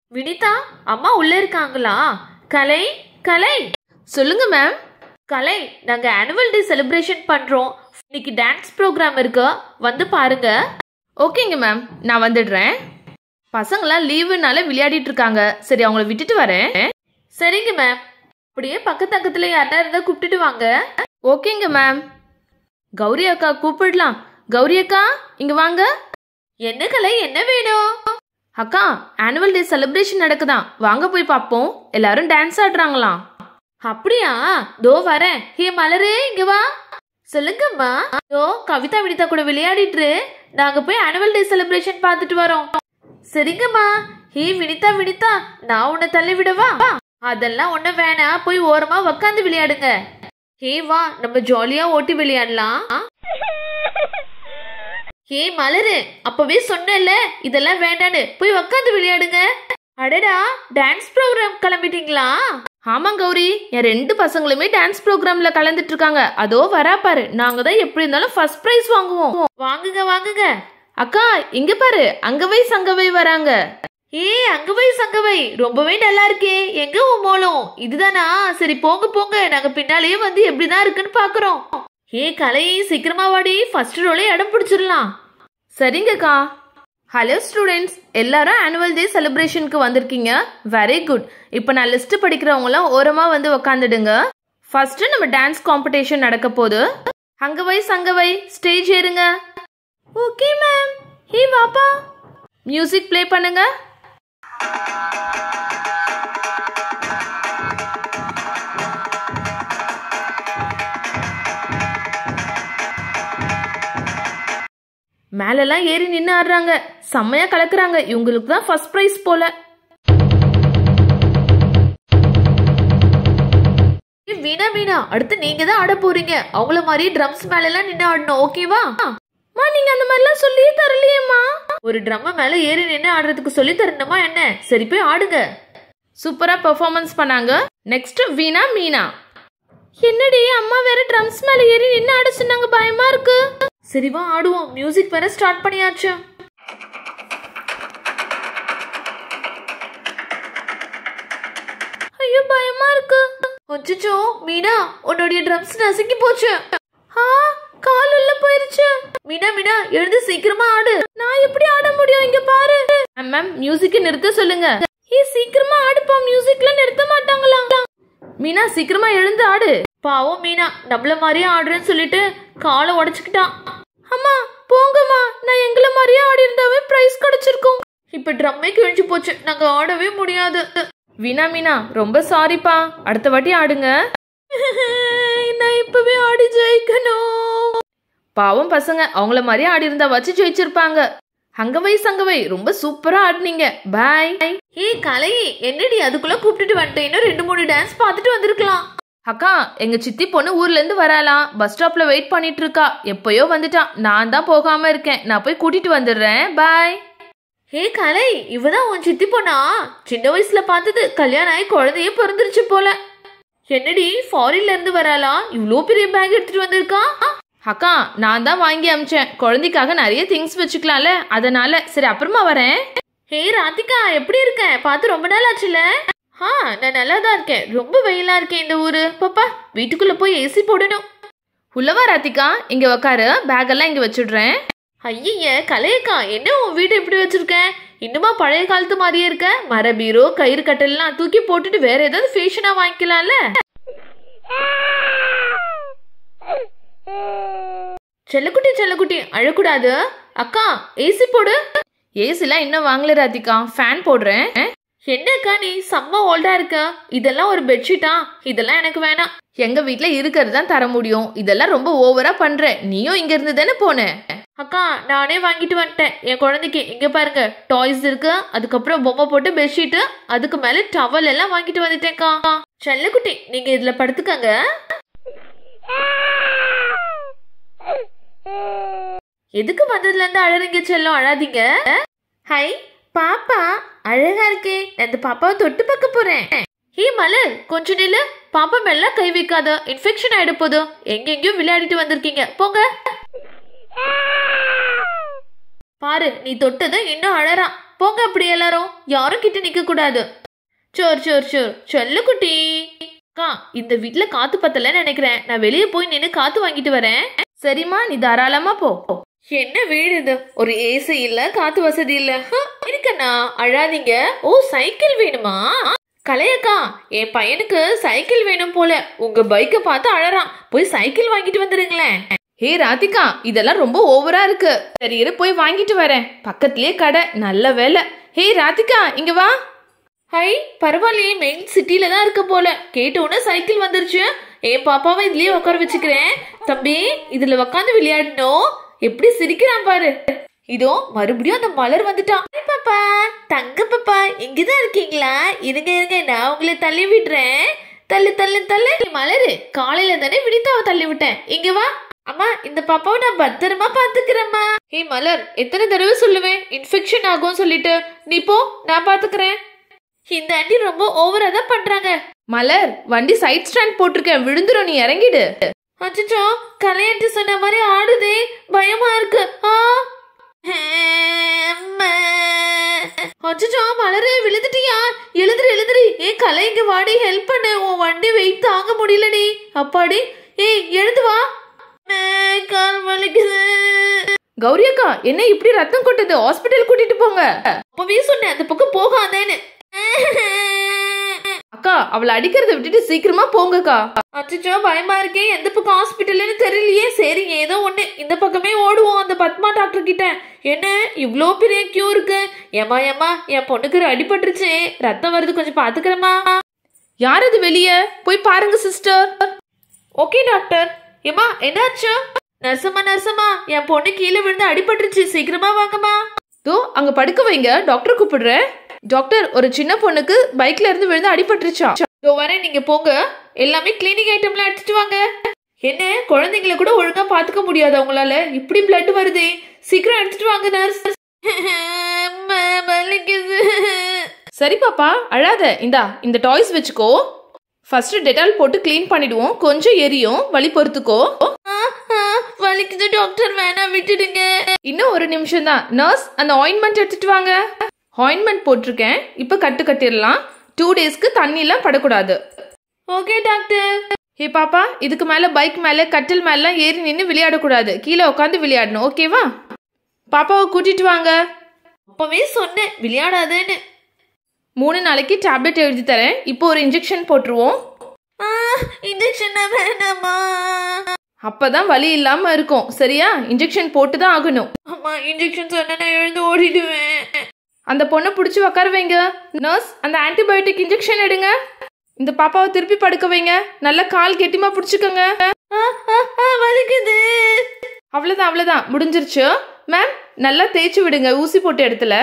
வினிதா அம்மா உள்ள இருக்காங்களா கலை கலை சொல்லுங்க மேம் கலை நாங்க ஆனுவல் டே செலிப்ரேஷன் பண்றோம் இன்னைக்கு டான்ஸ் ப்ரோக்ராம் இருக்கு வந்து பாருங்க ஓகேங்க மேம் நான் வந்துடுறேன் பசங்களாம் லீவுனால விளையாடிட்டு இருக்காங்க சரி அவங்கள விட்டுட்டு வரேன் சரிங்க மேம் அப்படியே பக்கத்து பக்கத்துல யாரா இருந்தா கூப்பிட்டுட்டு வாங்க ஓகேங்க மேம் கௌரி அக்கா கூப்பிடலாம் கௌரி அக்கா இங்க வாங்க என்ன கலை என்ன வேணும் அக்கா ஆனுவல் டே செலிப்ரேஷன் நடக்குதாம் வாங்க போய் பார்ப்போம் எல்லாரும் டான்ஸ் ஆடுறாங்களாம் அப்படியா தோ வரேன் ஹே மலரு இங்க வா சொல்லுங்கம்மா தோ கவிதா வினிதா கூட விளையாடிட்டு இரு. நாங்க போய் ஆனுவல் டே செலிப்ரேஷன் பார்த்துட்டு வரோம் சரிங்கம்மா ஹே வினிதா வினிதா நான் உன்னை தள்ளி விடவா அதெல்லாம் ஒண்ணு வேணாம் போய் ஓரமா உக்காந்து விளையாடுங்க ஹே வா நம்ம ஜாலியா ஓட்டி விளையாடலாம் ஹே மலரு அப்பவே சொன்னேன்ல இதெல்லாம் வேண்டான்னு போய் உக்காந்து விளையாடுங்க அடடா டான்ஸ் ப்ரோக்ராம் கிளம்பிட்டீங்களா ஆமா கௌரி என் ரெண்டு பசங்களுமே டான்ஸ் ப்ரோக்ராம்ல கலந்துட்டு இருக்காங்க அதோ வரா பாரு நாங்க தான் எப்படி இருந்தாலும் ஃபர்ஸ்ட் பிரைஸ் வாங்குவோம் வாங்குங்க வாங்குங்க அக்கா இங்க பாரு அங்கவை சங்கவை வராங்க ஏய் அங்கவை சங்கவை ரொம்பவே நல்லா இருக்கே எங்க உன் மோளம் இதுதானா சரி போங்க போங்க நாங்க பின்னாலேயே வந்து எப்படிதான் இருக்குன்னு பாக்குறோம் ஏ கலை சீக்கிரமா வாடி ஃபர்ஸ்ட் ரோலே இடம் பிடிச்சிடலாம் சரிங்கக்கா ஹலோ ஸ்டூடெண்ட்ஸ் எல்லாரும் ஆனுவல் டே செலிப்ரேஷனுக்கு வந்திருக்கீங்க வெரி குட் இப்போ நான் லிஸ்ட் படிக்கிறவங்களாம் ஓரமாக வந்து உக்காந்துடுங்க ஃபர்ஸ்ட் நம்ம டான்ஸ் காம்படிஷன் நடக்க போகுது அங்கவை சங்கவை ஸ்டேஜ் ஏறுங்க ஓகே மேம் ஹே வாப்பா மியூசிக் ப்ளே பண்ணுங்க மேலெல்லாம் ஏறி நின்று ஆடுறாங்க செம்மையா கலக்குறாங்க இவங்களுக்கு தான் ஃபர்ஸ்ட் ப்ரைஸ் போல ஏய், வீணா வீணா அடுத்து நீங்க தான் ஆட போறீங்க அவங்கள மாதிரி ட்ரம்ஸ் மேல எல்லாம் நின்று ஆடணும் ஓகேவா அம்மா நீங்க அந்த மாதிரிலாம் சொல்லியே தரலையேம்மா ஒரு ட்ரம் மேல ஏறி நின்று ஆடுறதுக்கு சொல்லி தரணுமா என்ன சரி போய் ஆடுங்க சூப்பரா பெர்ஃபார்மன்ஸ் பண்ணாங்க நெக்ஸ்ட் வீணா மீனா என்னடி அம்மா வேற ட்ரம்ஸ் மேல ஏறி நின்று ஆட சொன்னாங்க பயமா இருக்கு சரி வா ஆடுவோம் மியூசிக் வேற ஸ்டார்ட் பண்ணியாச்சு ஐயோ பயமா இருக்கு அச்சச்சோ மீனா உன்னுடைய ட்ரம்ஸ் நசுங்கி போச்சு ஆ கால் உள்ள போயிருச்சு மீனா மீனா எழுந்து சீக்கிரமா ஆடு நான் எப்படி ஆட முடியும் இங்க பாரு மேம் மியூசிக்கை நிறுத்த சொல்லுங்க ஏ சீக்கிரமா ஆடுப்பா மியூசிக்ல நிறுத்த மாட்டாங்களா மீனா சீக்கிரமா எழுந்து ஆடு பாவம் மீனா நம்மள மாதிரியே ஆடுறேன்னு சொல்லிட்டு காலை உடைச்சுக்கிட்டான் அம்மா போங்கம்மா நான் எங்களை மாதிரியே ஆடி இருந்தாவே பிரைஸ் கிடைச்சிருக்கும் இப்ப ட்ரம்மே கிழிஞ்சு போச்சு நாங்க ஆடவே முடியாது வீணா மீனா ரொம்ப சாரிப்பா அடுத்த வாட்டி ஆடுங்க நான் இப்பவே ஆடி ஜெயிக்கணும் பாவம் பசங்க அவங்கள மாதிரியே ஆடி இருந்தா வச்சு ஜெயிச்சிருப்பாங்க அங்கவை சங்கவை ரொம்ப சூப்பரா ஆடினீங்க பாய் ஏய் கலை என்னடி அதுக்குள்ள கூப்பிட்டுட்டு வந்துட்டேன் இன்னும் ரெண்டு மூணு டான்ஸ் பார்த்துட்டு வந்திருக்கலாம் அக்கா எங்க சித்தி பொண்ணு ஊர்ல இருந்து வராலாம் பஸ் ஸ்டாப்ல வெயிட் பண்ணிட்டு இருக்கா எப்பயோ வந்துட்டா நான் தான் போகாம இருக்கேன் நான் போய் கூட்டிட்டு வந்துடுறேன் பாய் ஏ கலை இவதான் உன் சித்தி பொண்ணா சின்ன வயசுல பார்த்தது கல்யாணம் ஆகி குழந்தையே பிறந்துருச்சு போல என்னடி ஃபாரின்ல இருந்து வராளா இவ்ளோ பெரிய பேக் எடுத்துட்டு வந்திருக்கா அக்கா நான் தான் வாங்கி அமிச்சேன் குழந்தைக்காக நிறைய திங்ஸ் வச்சுக்கலாம்ல அதனால சரி அப்புறமா வரேன் ஹே ராதிகா எப்படி இருக்க பார்த்து ரொம்ப நாள் ஆச்சுல ஆ நான் நல்லா தான் இருக்கேன் ரொம்ப வெயிலா இருக்கேன் இந்த ஊரு பாப்பா வீட்டுக்குள்ள போய் ஏசி போடணும் உள்ளவா ராத்திகா இங்க உக்காரு பேக் எல்லாம் இங்க வச்சுடுறேன் ஐய கலையக்கா என்ன உன் வீடு எப்படி வச்சிருக்க இன்னுமா பழைய காலத்து மாதிரியே இருக்க மர பீரோ கயிறு கட்டெல்லாம் தூக்கி போட்டுட்டு வேற ஏதாவது ஃபேஷனா வாங்கிக்கலாம்ல செல்லக்குட்டி செல்லக்குட்டி அழக்கூடாது அக்கா ஏசி போடு ஏசிலாம் இன்னும் வாங்கல ராதிகா ஃபேன் போடுறேன் என்னக்கா நீ செம்ம ஓல்டா இருக்க இதெல்லாம் ஒரு பெட்ஷீட்டா இதெல்லாம் எனக்கு வேணாம் எங்க வீட்ல இருக்கிறது தான் தர முடியும் இதெல்லாம் ரொம்ப ஓவரா பண்ற நீயும் இங்க இருந்து தானே போன அக்கா நானே வாங்கிட்டு வந்துட்டேன் என் குழந்தைக்கு இங்க பாருங்க டாய்ஸ் இருக்கு அதுக்கப்புறம் பொம்மை போட்டு பெட்ஷீட் அதுக்கு மேல டவல் எல்லாம் வாங்கிட்டு வந்துட்டேன்க்கா செல்லக்குட்டி நீங்க இதுல படுத்துக்கங்க எதுக்கு வந்ததுல இருந்து அழறீங்க செல்லம் அழாதீங்க ஹை பாப்பா அழகா இருக்கே நான் இந்த பாப்பாவை தொட்டு பார்க்க போறேன் ஹே மலர் கொஞ்ச நில்லு பாப்பா மேல கை வைக்காத இன்ஃபெக்ஷன் ஆயிட போதோ எங்கெங்கயோ விளையாடிட்டு வந்திருக்கீங்க போங்க பாரு நீ தொட்டது இன்னும் அழறான் போங்க அப்படி எல்லாரும் யாரும் கிட்ட நிக்க கூடாது சோர் சோர் சோர் சொல்லு குட்டி அக்கா இந்த வீட்ல காத்து பத்தலன்னு நினைக்கிறேன் நான் வெளியே போய் நின்று காத்து வாங்கிட்டு வரேன் சரிம்மா நீ தாராளமா போ என்ன வீடு இது ஒரு ஏசி இல்ல காத்து வசதி இல்ல ஹ, இருக்கண்ணா அழாதீங்க ஓ சைக்கிள் வேணுமா கலையக்கா என் பையனுக்கு சைக்கிள் வேணும் போல உங்க பைக்கை பார்த்து அழறான் போய் சைக்கிள் வாங்கிட்டு வந்துருங்களேன் ஹே ராதிகா இதெல்லாம் ரொம்ப ஓவரா இருக்கு சரி இரு போய் வாங்கிட்டு வரேன் பக்கத்துலயே கடை நல்ல வேலை ஹே ராதிகா இங்க வா ஹை பரவாயில்லையே மெயின் சிட்டில தான் இருக்க போல கேட்ட உடனே சைக்கிள் வந்துருச்சு என் பாப்பாவை இதுலயே உட்கார வச்சுக்கிறேன் தம்பி இதுல உட்காந்து விளையாடணும் எப்படி சிரிக்கிறான் பாரு இதோ மறுபடியும் அந்த மலர் வந்துட்டான் ஹாய் பாப்பா தங்க பாப்பா இங்கதான் இருக்கீங்களா இருங்க இருங்க நான் உங்களை தள்ளி விடுறேன் தள்ளு தள்ளு தள்ளு நீ மலரு காலையில தானே வினிதாவை தள்ளி விட்டேன் இங்க வா அம்மா இந்த பாப்பாவை நான் பத்திரமா பாத்துக்கிறேம்மா ஹே மலர் எத்தனை தடவை சொல்லுவேன் இன்ஃபெக்ஷன் ஆகும் சொல்லிட்டு நீ போ நான் பாத்துக்கிறேன் இந்த ஆண்டி ரொம்ப ஓவரா தான் பண்றாங்க மலர் வண்டி சைட் ஸ்டாண்ட் போட்டிருக்கேன் விழுந்துரும் நீ இறங்கிடு அச்சோ கலையாண்டி சொன்ன மாதிரி ஆடுதே பயமா இருக்கு ஆ அச்சோ மலரு விழுந்துட்டியா எழுதுரு எழுதுரு ஏன் கலை இங்க வாடி ஹெல்ப் பண்ணு உன் வண்டி வெயிட் தாங்க முடியலடி அப்பாடி ஏய் எழுந்து வா மே, கால் வலிக்குது கௌரி அக்கா என்ன இப்படி ரத்தம் கொட்டுது ஹாஸ்பிட்டல் கூட்டிட்டு போங்க அப்பவே சொன்னேன் அந்த பக்கம் போகாதேன்னு அக்கா அவளை அடிக்கிறத விட்டுட்டு சீக்கிரமா போங்கக்கா அச்சோ பயமா இருக்கே எந்த பக்கம் ஹாஸ்பிட்டல்னு தெரியலையே சரி ஏதோ ஒண்ணு இந்த பக்கமே ஓடுவோம் அந்த பத்மா டாக்டர் கிட்ட என்ன இவ்ளோ பெரிய கியூ இருக்கு ஏமா ஏமா என் பொண்ணுக்கு அடிபட்டுருச்சு ரத்தம் வருது கொஞ்சம் பாத்துக்கிறமா யார் அது வெளியே போய் பாருங்க சிஸ்டர் ஓகே டாக்டர் ஏமா என்னாச்சு நர்சம்மா நர்சம்மா என் பொண்ணு கீழே விழுந்து அடிபட்டுருச்சு சீக்கிரமா வாங்கம்மா தோ அங்க படுக்க வைங்க டாக்டர் கூப்பிடுறேன் டாக்டர் ஒரு சின்ன பொண்ணுக்கு பைக்ல இருந்து விழுந்து அடிபட்டுருச்சா இதோ வரேன் நீங்க போங்க எல்லாமே கிளினிக் ஐட்டம்லாம் எடுத்துட்டு வாங்க என்ன குழந்தைங்களை கூட ஒழுங்கா பாத்துக்க முடியாது அவங்களால இப்படி பிளட் வருதே சீக்கிரம் எடுத்துட்டு வாங்க நர்ஸ் வலிக்குது சரி பாப்பா அழாத இந்தா இந்த டாய்ஸ் வச்சுக்கோ ஃபர்ஸ்ட் டெட்டால் போட்டு க்ளீன் பண்ணிடுவோம் கொஞ்சம் எரியும் வலி பொறுத்துக்கோ ஆ, ஆ, வலிக்குது டாக்டர் வேணாம் விட்டுடுங்க இன்னும் ஒரு நிமிஷம் தான் நர்ஸ் அந்த ஆயின்மெண்ட் எடுத்துட்டு வாங்க ஆயின்மெண்ட் போட்டிருக்கேன் இப்போ கட்டு கட்டிடலாம் டூ டேஸ்க்கு தண்ணிலாம் படக்கூடாது ஓகே டாக்டர் ஹே பாப்பா இதுக்கு மேலே பைக் மேலே கட்டில் மேலாம் ஏறி நின்று விளையாடக்கூடாது கீழே உட்காந்து விளையாடணும் ஓகேவா பாப்பாவை கூட்டிட்டு வாங்க அப்பவே சொன்னேன் விளையாடாதேன்னு மூணு நாளைக்கு டேப்லெட் எழுதி தரேன் இப்போ ஒரு இன்ஜெக்ஷன் போட்டுருவோம் இன்ஜெக்ஷன் வேணாமா அப்பதான் வலி இல்லாம இருக்கும் சரியா இன்ஜெக்ஷன் போட்டு தான் ஆகணும் அம்மா இன்ஜெக்ஷன் சொன்னா நான் எழுந்து ஓடிடுவேன் அந்த பொண்ணை பிடிச்சி உட்கார வைங்க நர்ஸ் அந்த ஆன்டிபயோட்டிக் இன்ஜெக்ஷன் எடுங்க இந்த பாப்பாவை திருப்பி படுக்க வைங்க நல்லா கால் கெட்டிமா பிடிச்சிக்கோங்க ஆ, ஆ, ஆ, வலிக்குது அவ்வளோதான் அவ்வளோதான் முடிஞ்சிருச்சு மேம் நல்லா தேய்ச்சி விடுங்க ஊசி போட்ட இடத்துல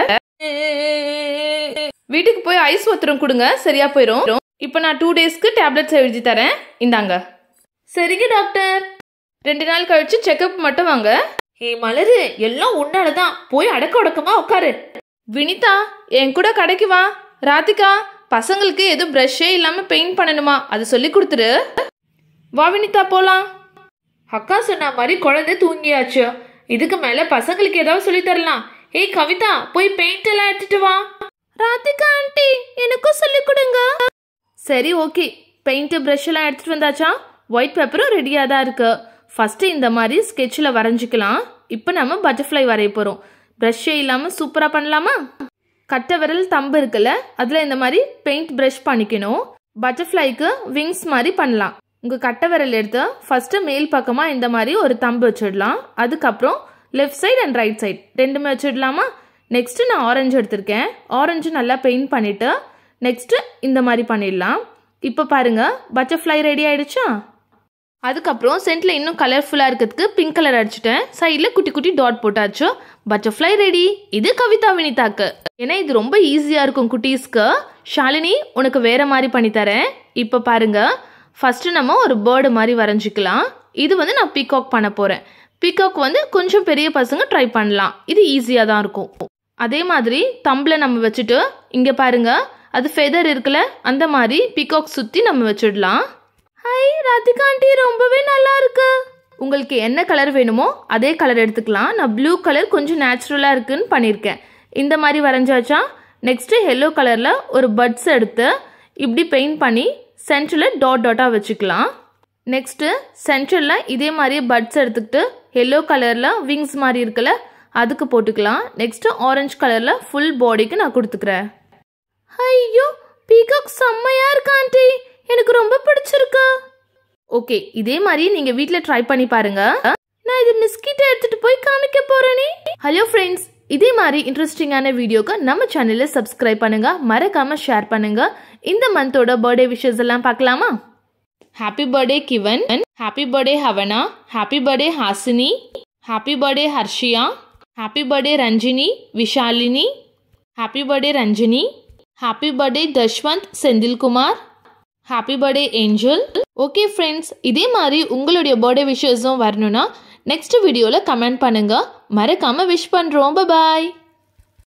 வீட்டுக்கு போய் ஐஸ் ஒத்தரம் கொடுங்க சரியா போயிடும் இப்போ நான் டூ டேஸ்க்கு டேப்லெட்ஸ் எழுதி தரேன் இந்தாங்க சரிங்க டாக்டர் ரெண்டு நாள் கழிச்சு செக்கப் மட்டும் வாங்க ஏ மலரு எல்லாம் உன்னாலதான் போய் அடக்க உடக்கமா உட்காரு வினிதா என் கூட கடைக்கு வா ராதிகா பசங்களுக்கு எதுவும் ப்ரஷ்ஷே இல்லாம பெயிண்ட் பண்ணணுமா அது சொல்லி கொடுத்துரு வா வினிதா போலாம் அக்கா சொன்ன மாதிரி குழந்தை தூங்கியாச்சு இதுக்கு மேல பசங்களுக்கு ஏதாவது சொல்லி தரலாம் ஏய் கவிதா போய் பெயிண்ட் எல்லாம் எடுத்துட்டு வா ராதிகா ஆண்டி எனக்கும் சொல்லி கொடுங்க சரி ஓகே பெயிண்ட் ப்ரஷ் எல்லாம் எடுத்துட்டு வந்தாச்சா ஒயிட் பேப்பரும் ரெடியாக தான் இருக்கு ஃபர்ஸ்ட் இந்த மாதிரி ஸ்கெட்சில் வரைஞ்சிக்கலாம் இப்போ நம்ம பட்டர்ஃப்ளை வரைய போகிறோம் ப்ரஷ்ஷே இல்லாமல் சூப்பராக பண்ணலாமா கட்டை விரல் தம்பு இருக்குல்ல அதில் இந்த மாதிரி பெயிண்ட் ப்ரஷ் பண்ணிக்கணும் பட்டர்ஃப்ளைக்கு விங்ஸ் மாதிரி பண்ணலாம் உங்கள் கட்டை விரல் எடுத்து ஃபஸ்ட்டு மேல் பக்கமாக இந்த மாதிரி ஒரு தம்பு வச்சிடலாம் அதுக்கப்புறம் left side and right side ரெண்டுமே வச்சிடலாமா நெக்ஸ்ட்டு நான் ஆரஞ்சு எடுத்திருக்கேன் ஆரஞ்சு நல்லா பெயிண்ட் பண்ணிவிட்டு நெக்ஸ்ட்டு இந்த மாதிரி பண்ணிடலாம் இப்போ பாருங்கள் பட்டர்ஃப்ளை ரெடி ஆயிடுச்சா அதுக்கப்புறம் சென்டில் இன்னும் கலர்ஃபுல்லாக இருக்கிறதுக்கு பிங்க் கலர் அடிச்சிட்டேன் சைடில் குட்டி குட்டி டாட் போட்டாச்சு பட்டர்ஃப்ளை ரெடி இது கவிதா வினிதாக்கு ஏன்னா இது ரொம்ப ஈஸியாக இருக்கும் குட்டீஸ்க்கு ஷாலினி உனக்கு வேற மாதிரி பண்ணித்தரேன் இப்போ பாருங்க ஃபஸ்ட்டு நம்ம ஒரு பேர்டு மாதிரி வரைஞ்சிக்கலாம் இது வந்து நான் பீகாக் பண்ண போகிறேன் பீகாக் வந்து கொஞ்சம் பெரிய பசங்க ட்ரை பண்ணலாம் இது ஈஸியாக தான் இருக்கும் அதே மாதிரி தம்பில் நம்ம வச்சுட்டு இங்கே பாருங்க அது ஃபெதர் இருக்குல்ல அந்த மாதிரி பீகாக் சுற்றி நம்ம வச்சிடலாம் ஹை ராதிகா ஆண்டி ரொம்பவே நல்லா இருக்கு உங்களுக்கு என்ன கலர் வேணுமோ அதே கலர் எடுத்துக்கலாம் நான் ப்ளூ கலர் கொஞ்சம் நேச்சுரலாக இருக்குன்னு பண்ணியிருக்கேன் இந்த மாதிரி வரைஞ்சாச்சா நெக்ஸ்ட்டு எல்லோ கலரில் ஒரு பட்ஸ் எடுத்து இப்படி பெயிண்ட் பண்ணி சென்டரில் டாட் டாட்டாக வச்சுக்கலாம் நெக்ஸ்ட்டு சென்டரில் இதே மாதிரி பட்ஸ் எடுத்துக்கிட்டு எல்லோ கலரில் விங்ஸ் மாதிரி இருக்குல்ல அதுக்கு போட்டுக்கலாம் நெக்ஸ்ட்டு ஆரஞ்சு கலரில் ஃபுல் பாடிக்கு நான் கொடுத்துக்கிறேன் ஐயோ பீகாக் செம்மையா இருக்கு ஆண்டி எனக்கு ரொம்ப பிடிச்சிருக்கு ஓகே இதே மாதிரி நீங்க வீட்ல ட்ரை பண்ணி பாருங்க நான் இது மிஸ்கிட்ட எடுத்துட்டு போய் காமிக்க போறேனே ஹலோ ஃப்ரெண்ட்ஸ் இதே மாதிரி இன்ட்ரெஸ்டிங்கான வீடியோக்கு நம்ம சேனலை சப்ஸ்கிரைப் பண்ணுங்க மறக்காம ஷேர் பண்ணுங்க இந்த மந்தோட பர்த்டே விஷஸ் எல்லாம் பார்க்கலாமா happy birthday Kivan happy birthday Havana happy birthday Hasini happy birthday Harshiya happy birthday Ranjini Vishalini happy birthday Ranjini happy birthday Dashwanth Senthilkumar happy birthday Angel okay friends இதே மாதிரி உங்களுடைய பர்த்டே விஷஸும் வரணும்னா நெக்ஸ்ட் வீடியோவில் கமெண்ட் பண்ணுங்க மறக்காம விஷ் பண்ணுறோம் பாய்